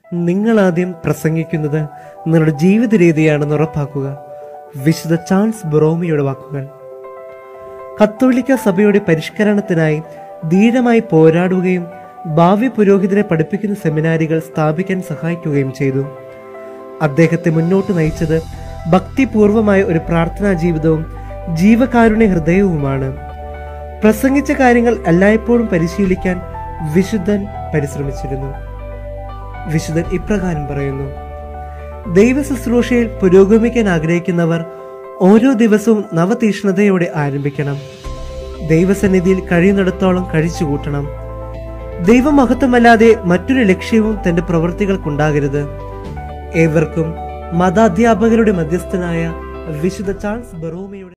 നിങ്ങൾ ആദ്യം പ്രസംഗിക്കുന്നത് നിങ്ങളുടെ ജീവിത രീതിയാണെന്ന് ഉറപ്പാക്കുക വിശുദ്ധ ചാൾസ് ബൊറോമിയുടെ വാക്കുകൾ കത്തോലിക്ക സഭയുടെ പരിഷ്കരണത്തിനായി ധീരമായി പോരാടുകയും ഭാവി പുരോഹിതരെ പഠിപ്പിക്കുന്ന സെമിനാരികൾ സ്ഥാപിക്കാൻ സഹായിക്കുകയും ചെയ്തു അദ്ദേഹത്തെ മുന്നോട്ട് നയിച്ചത് ഭക്തിപൂർവമായ ഒരു പ്രാർത്ഥനാ ജീവിതവും ജീവകാരുണ്യ ഹൃദയവുമാണ് പ്രസംഗിച്ച കാര്യങ്ങൾ എല്ലായ്പ്പോഴും പരിശീലിക്കാൻ വിശുദ്ധൻ പരിശ്രമിച്ചിരുന്നു വിശുദ്ധൻ ഇപ്രകാരം പറയുന്നു ദൈവ ശുശ്രൂഷയിൽ പുരോഗമിക്കാൻ ആഗ്രഹിക്കുന്നവർ ഓരോ ദിവസവും നവതീഷ്ണതയോടെ ആരംഭിക്കണം ദൈവസന്നിധിയിൽ കഴിയുന്നിടത്തോളം കഴിച്ചുകൂട്ടണം ദൈവമഹത്വമല്ലാതെ മറ്റൊരു ലക്ഷ്യവും തന്റെ പ്രവൃത്തികൾക്കുണ്ടാകരുത് ഏവർക്കും മതാധ്യാപകരുടെ മധ്യസ്ഥനായ വിശുദ്ധ ചാൾസ് ബറോമയുടെ